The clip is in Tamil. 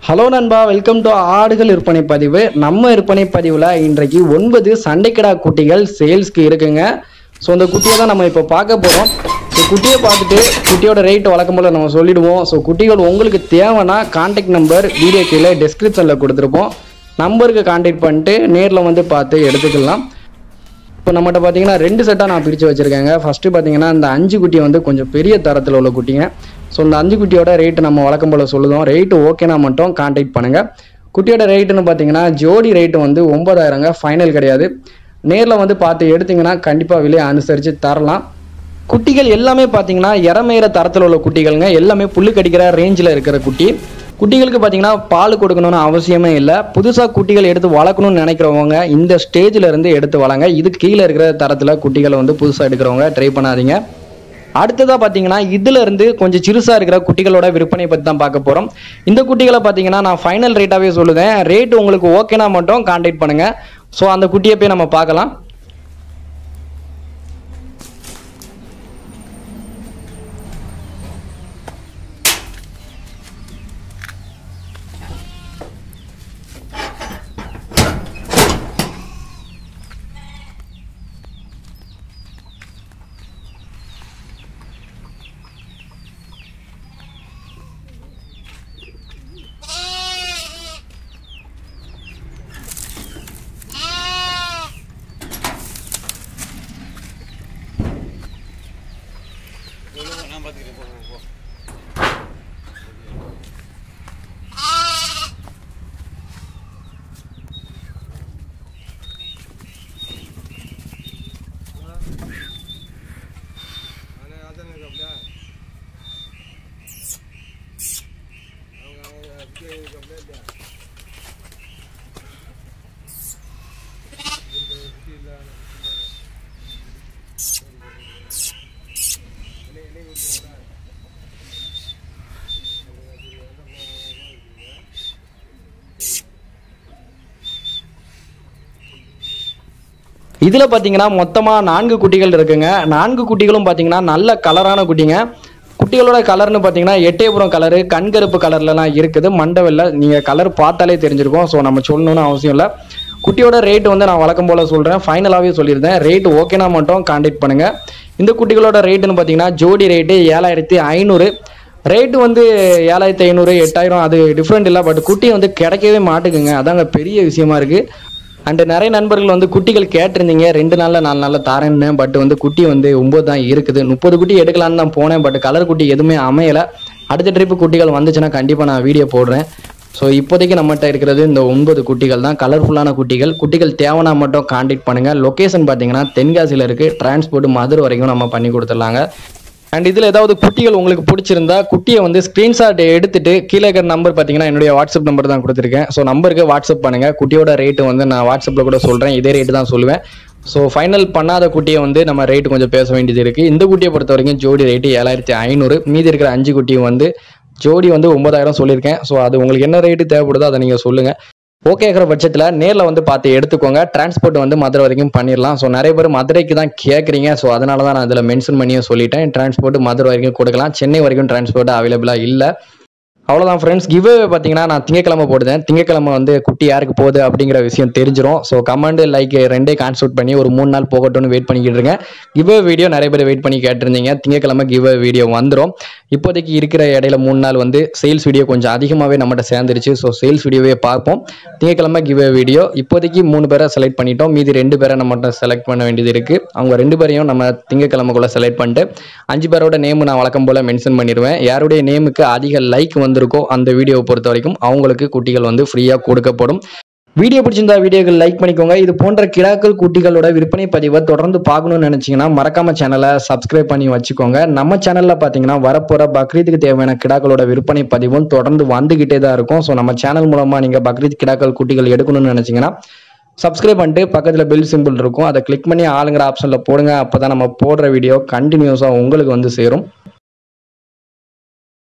ஹலோ நண்பா வெல்கம் டு ஆடுகள் விற்பனை பதிவு நம்ம விற்பனை பதிவில் இன்றைக்கு ஒன்பது சண்டைக்கிடா குட்டிகள் சேல்ஸ்க்கு இருக்குங்க ஸோ அந்த குட்டியை தான் நம்ம இப்போ பார்க்க போகிறோம் ஸோ குட்டியை பார்த்துட்டு குட்டியோட ரேட் வழக்கம் போல் நம்ம சொல்லிடுவோம் ஸோ குட்டிகள் உங்களுக்கு தேவைன்னா கான்டாக்ட் நம்பர் வீடியோ கீழே டெஸ்கிரிப்ஷனில் கொடுத்துருப்போம் நம்பருக்கு கான்டாக்ட் பண்ணிட்டு நேரில் வந்து பார்த்து எடுத்துக்கலாம் இப்போ நம்மகிட்ட பார்த்தீங்கன்னா ரெண்டு செட்டாக நான் பிரித்து வச்சுருக்கேங்க ஃபஸ்ட்டு பார்த்தீங்கன்னா இந்த அஞ்சு குட்டி வந்து கொஞ்சம் பெரிய தரத்தில் உள்ள குட்டிங்க ஸோ இந்த அஞ்சு குட்டியோட ரேட்டு நம்ம வழக்கம் போல் சொல்லுதோம் ரேட்டு ஓகேனா மட்டும் கான்டாக்ட் பண்ணுங்கள் குட்டியோட ரேட்டுன்னு பார்த்தீங்கன்னா ஜோடி ரேட்டு வந்து ஒன்பதாயிரங்க ஃபைனல் கிடையாது நேரில் வந்து பார்த்து எடுத்தீங்கன்னா கண்டிப்பாக விலையை அனுசரித்து தரலாம் குட்டிகள் எல்லாமே பார்த்தீங்கன்னா இறமையிற தரத்தில் உள்ள குட்டிகள்ங்க எல்லாமே புல்லு கடிக்கிற ரேஞ்சில் இருக்கிற குட்டி குட்டிகளுக்கு பார்த்தீங்கன்னா பால் கொடுக்கணும்னு அவசியமே இல்லை புதுசாக குட்டிகள் எடுத்து வளர்க்கணும்னு நினைக்கிறவங்க இந்த ஸ்டேஜில் இருந்து எடுத்து வளங்க இது கீழே இருக்கிற தரத்தில் குட்டிகளை வந்து புதுசாக எடுக்கிறவங்க ட்ரை பண்ணாதீங்க அடுத்ததாக பார்த்தீங்கன்னா இதுல இருந்து கொஞ்சம் சிறுசாக இருக்கிற குட்டிகளோட விற்பனை பற்றி தான் பார்க்க போகிறோம் இந்த குட்டிகளை பார்த்தீங்கன்னா நான் ஃபைனல் ரேட்டாகவே சொல்லுதேன் ரேட் உங்களுக்கு ஓகேனா மட்டும் கான்டாக்ட் பண்ணுங்க ஸோ அந்த குட்டியை போய் நம்ம பார்க்கலாம் இதில் பார்த்தீங்கன்னா மொத்தமாக நான்கு குட்டிகள் இருக்குங்க நான்கு குட்டிகளும் பார்த்தீங்கன்னா நல்ல கலரான குட்டிங்க குட்டிகளோட கலர்னு பார்த்தீங்கன்னா எட்டயபுரம் கலரு கண்கருப்பு கலர்லலாம் இருக்குது மண்டவெல்ல நீங்கள் கலர் பார்த்தாலே தெரிஞ்சிருக்கும் ஸோ நம்ம சொல்லணும்னு அவசியம் இல்லை குட்டியோட ரேட் வந்து நான் வழக்கம் போல் சொல்கிறேன் ஃபைனலாகவே சொல்லியிருந்தேன் ரேட் ஓகேனா மட்டும் கான்டாக்ட் பண்ணுங்கள் இந்த குட்டிகளோட ரேட்டுன்னு பார்த்தீங்கன்னா ஜோடி ரேட்டு ஏழாயிரத்தி ஐநூறு ரேட்டு வந்து ஏழாயிரத்தி ஐநூறு எட்டாயிரம் அது டிஃப்ரெண்ட் இல்லை பட் குட்டி வந்து கிடைக்கவே மாட்டுக்குங்க அதாங்க பெரிய விஷயமா இருக்குது அண்டு நிறைய நண்பர்கள் வந்து குட்டிகள் கேட்டிருந்தீங்க ரெண்டு நாளில் நாலு நாளில் தரேன்னு பட் வந்து குட்டி வந்து ஒம்பது தான் இருக்குது முப்பது குட்டி எடுக்கலான்னு தான் போனேன் பட் கலர் குட்டி எதுவுமே அமையலை அடுத்த ட்ரிப்பு குட்டிகள் வந்துச்சுன்னா கண்டிப்பாக நான் வீடியோ போடுறேன் ஸோ இப்போதைக்கு நம்மகிட்ட இருக்கிறது இந்த ஒன்பது குட்டிகள் தான் கலர்ஃபுல்லான குட்டிகள் குட்டிகள் தேவைன்னா மட்டும் காண்டாக்ட் பண்ணுங்கள் லொக்கேஷன் பார்த்தீங்கன்னா தென்காசியில் இருக்குது டிரான்ஸ்போர்ட் மதுரை வரைக்கும் நம்ம பண்ணி கொடுத்துடலாங்க அண்ட் இதில் ஏதாவது குட்டிகள் உங்களுக்கு பிடிச்சிருந்தா குட்டியை வந்து ஸ்க்ரீன்ஷாட் எடுத்துட்டு கீழே இருக்கிற நம்பர் பார்த்தீங்கன்னா என்னுடைய வாட்ஸ்அப் நம்பர் தான் கொடுத்துருக்கேன் ஸோ நம்பருக்கு வாட்ஸ்அப் பண்ணுங்க குட்டியோட ரேட்டு வந்து நான் வாட்ஸ்அப்பில் கூட சொல்கிறேன் இதே ரேட்டு தான் சொல்லுவேன் ஸோ ஃபைனல் பண்ணாத குட்டியை வந்து நம்ம ரேட்டு கொஞ்சம் பேச வேண்டியது இருக்குது இந்த குட்டியை பொறுத்த வரைக்கும் ஜோடி ரேட்டு ஏழாயிரத்தி ஐநூறு மீதி இருக்கிற அஞ்சு குட்டியும் வந்து ஜோடி வந்து ஒன்பதாயிரம் சொல்லியிருக்கேன் ஸோ அது உங்களுக்கு என்ன ரேட்டு தேவைப்படுதோ அதை நீங்கள் சொல்லுங்கள் ஓகேங்கிற பட்சத்தில் நேரில் வந்து பார்த்து எடுத்துக்கோங்க டிரான்ஸ்போர்ட் வந்து மதுரை வரைக்கும் பண்ணிடலாம் ஸோ நிறைய பேர் மதுரைக்கு தான் கேட்குறீங்க ஸோ அதனால தான் நான் அதில் மென்ஷன் பண்ணியும் சொல்லிட்டேன் டிரான்ஸ்போர்ட் மதுரை வரைக்கும் கொடுக்கலாம் சென்னை வரைக்கும் டிரான்ஸ்போர்ட் அவைலபிளாக இல்லை அவ்வளோதான் ஃப்ரெண்ட்ஸ் கிவ் பார்த்தீங்கன்னா நான் திங்கக்கிழமை போடுதேன் திங்கக்கிழமை வந்து குட்டி யாருக்கு போகுது அப்படிங்கிற விஷயம் தெரிஞ்சிடும் ஸோ கமெண்ட் லைக் ரெண்டே கான்சல்ட் பண்ணி ஒரு மூணு நாள் போகட்டும்னு வெயிட் பண்ணிக்கிட்டு இருக்கேன் கிவ் வீடியோ நிறைய பேர் வெயிட் பண்ணி கேட்டிருந்தீங்க திங்கக்கிழமை கிவ் வீடியோ வந்துடும் இப்போதைக்கு இருக்கிற இடையில மூணு நாள் வந்து சேல்ஸ் வீடியோ கொஞ்சம் அதிகமாகவே நம்மகிட்ட சேர்ந்துருச்சு ஸோ சேல்ஸ் வீடியோவே பார்ப்போம் திங்கக்கிழமை கிவ் வீடியோ இப்போதைக்கு மூணு பேரை செலக்ட் பண்ணிட்டோம் மீதி ரெண்டு பேரை நம்ம செலக்ட் பண்ண வேண்டியது இருக்குது அவங்க ரெண்டு பேரையும் நம்ம திங்கக்கிழமைக்குள்ளே செலக்ட் பண்ணிட்டு அஞ்சு பேரோட நேம் நான் வழக்கம் போல் மென்ஷன் பண்ணிடுவேன் யாருடைய நேமுக்கு அதிக லைக் வந்திருக்கோ அந்த வீடியோவை பொறுத்த வரைக்கும் அவங்களுக்கு குட்டிகள் வந்து ஃப்ரீயாக கொடுக்கப்படும் வீடியோ பிடிச்சிருந்தா வீடியோக்கு லைக் பண்ணிக்கோங்க இது போன்ற கிடாக்கள் குட்டிகளோட விற்பனை பதிவை தொடர்ந்து பார்க்கணும்னு நினைச்சீங்கன்னா மறக்காம சேனலை சப்ஸ்கிரைப் பண்ணி வச்சுக்கோங்க நம்ம சேனல்ல பாத்தீங்கன்னா வரப்போற பக்ரீத்துக்கு தேவையான கிடாக்களோட விற்பனை பதிவும் தொடர்ந்து வந்துகிட்டே தான் இருக்கும் ஸோ நம்ம சேனல் மூலமா நீங்க பக்ரீத் கிடாக்கள் குட்டிகள் எடுக்கணும்னு நினைச்சீங்கன்னா சப்ஸ்கிரைப் பண்ணிட்டு பக்கத்தில் பெல் சிம்பிள் இருக்கும் அதை கிளிக் பண்ணி ஆளுங்கிற ஆப்ஷனில் போடுங்க அப்போ தான் நம்ம போடுற வீடியோ கண்டினியூஸாக உங்களுக்கு வந்து சேரும்